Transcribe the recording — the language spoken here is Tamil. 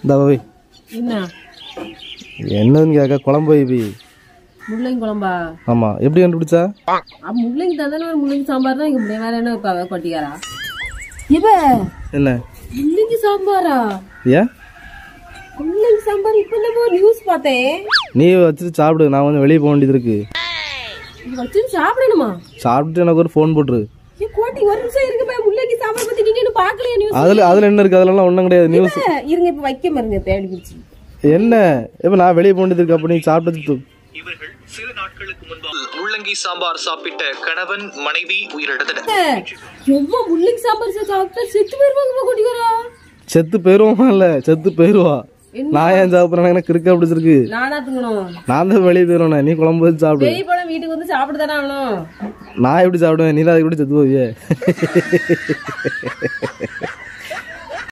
இந்த போய் என்ன என்னதுன்னு கேட்க குழம்பு வை போய் முள்ளங்கி குழம்பா ஆமாம் எப்படி கண்டுபிடிச்சா அப்ப முள்ளங்கி தந்தானே ஒரு முள்ளங்கி சாம்பார் தான் இங்க முடியும் வேற என்ன இப்ப அவ கொட்டிக்காரா இவ என்ன முள்ளங்கி சாம்பாரா ஏன் முள்ளங்கி சாம்பார் இப்ப நம்ம ஒரு நியூஸ் பார்த்தேன் நீ வச்சுட்டு சாப்பிடு நான் கொஞ்சம் வெளியே போக வேண்டியது இருக்கு இது வச்சு சாப்பிடணுமா சாப்பிட்டுட்டு எனக்கு ஒரு ஃபோன் போட்டுரு ஏ கோட்டி ஒரு நிமிஷம் இருங்க போய் முள்ளங்கி சாம்பார் பத்தி நீங்க இன்னும் பாக்கலையா நியூஸ் அதில் அதில் என்ன இருக்குது அதெல்லாம் ஒன்றும் கிடையாது நியூஸ் இருங்க இப்ப வைக்க பாருங்க தேடி பிடிச்சி என்ன இப்போ நான் வெளியே போக வேண்டியது இருக்கு அப்போ நீ சாப்பிட்டு இவர்கள் சில நாட்களுக்கு முன்பாக முள்ளங்கி சாம்பார் சாப்பிட்ட கணவன் மனைவி உயிரிழந்தனர் எவ்வளவு முள்ளங்கி சாம்பார் சாப்பிட்டா செத்து போயிருவாங்க கொட்டிக்காரா செத்து போயிருவோமா இல்லை செத்து போயிருவா நான் ஏன் சாப்பிட்றேன் எனக்கு இருக்க பிடிச்சிருக்கு நானா தூங்கணும் நான் தான் வெளியே போயிடுவேன் நீ குழம்பு வச்சு சாப்பிடு வெளிய போனா வீட்டுக்கு வந்து சாப்பிட்டு தானே ஆகணும் நான் எப்படி சாப்பிடுவேன் நீ தான் அதுக்கு கூட செத்து போவியே